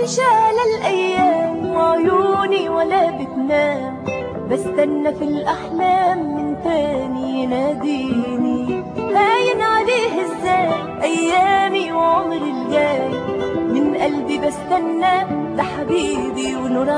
عايشة على الأيام وعيوني ولا بتنام بستنى في الأحلام من تاني يناديني هاين عليه ازاي أيامي وعمري الجاي من قلبي بستنى ده حبيبي ونور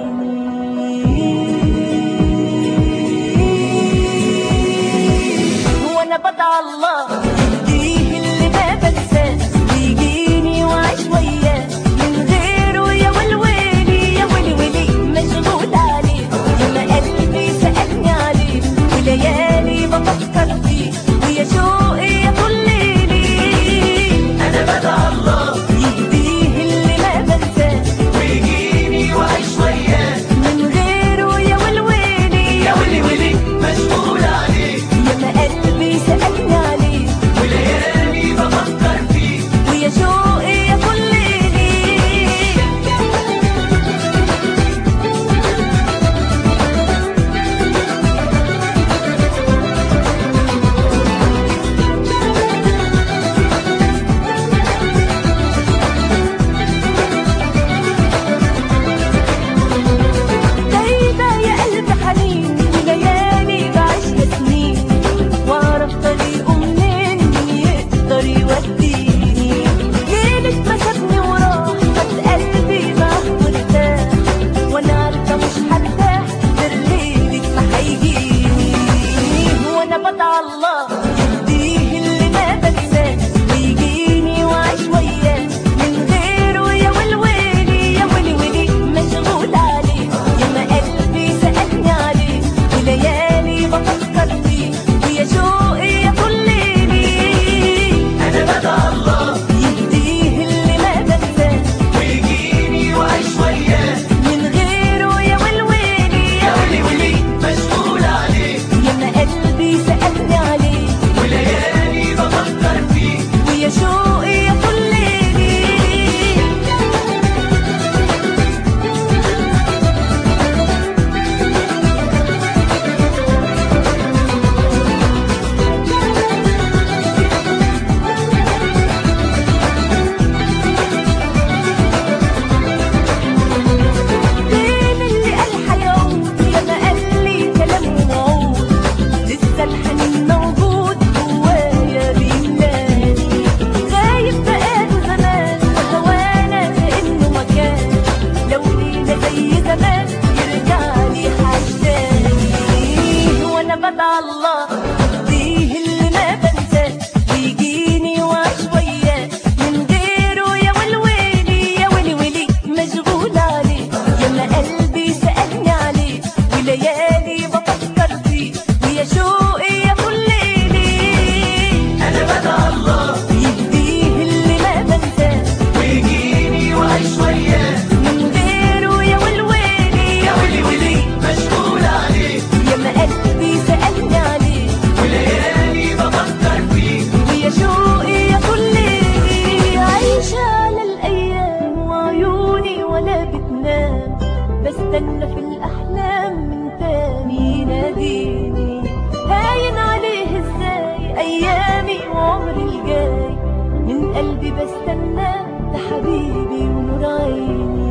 عيني وانا بدعى الله يهديه اللي ما بنساه ويجيني واعيش وياه من غيره يا ولويلي يا ولي ولي مشغول عليه ياما قلبي سألني عليه وليالي بفكر فيه ويا شوقي يا طول ليلي انا بدعى الله يهديه اللي ما بنساه ويجيني واعيش وياه من غيره يا ولويلي يا ولي ولي مشغول عليه ياما قلبي سألني عليه وليالي بفكر فيه ويا شوقي يا طول ليلي دايبة يا قلب حنين وليالي بعيشها سنين واعرف طريقه منين يقدر يوديني ليلة ما سابني وراح خد قلبي معاه مرتاح وانا عارفة مش هرتاح غير ليلة ما هيجيني وانا بدعى الله يهديه اللي ما بنساه ويجيني واعيش وياه من غيره يا ولويلي يا ولي ولي مشغول عليه ياما قلبي سألني عليه وليالي بفكر فيه ويا شوقي يا طول ليلي انا بدعى الله يهديه اللي ما بنساه ويجيني واعيش وياه من غيره يا ولويلي يا ولي ولي مشغول عليه ياما قلبي سألني عليه وليالي بفكر فيه ويا شوقي يا طول ليلي فين اللي قال حيعود ياما قال لي كلام وعود لسه الحنين موجود جوايا بيملاني غايب بقاله زمان وهوانا كأنه مكان لو لينا زي زمان يرجع لي حاج تاني وانا بدعى الله يهديه اللي ما بنساه ويجيني واعيش وياه من غيره يا ولويلي يا ولي ولي مشغول عليه ياما قلبي سألني عليه وليالي بفكر فيه ويا شوقي يا طول ليلي انا بدعى الله يهديه اللي ما بنساه ويجيني واعيش وياه من غيره يا ولويلي يا ولي ولي مشغول عليه ياما قلبي سألني عليه وليالي بفكر فيه ويا شوقي يا طول ليلي عايشة على الأيام وعيوني ولا بتنام بستنى في الأحلام من تاني يناديني هاين عليه ازاي أيامي وعمري الجاي من قلبي بستنى ده حبيبي ونور عيني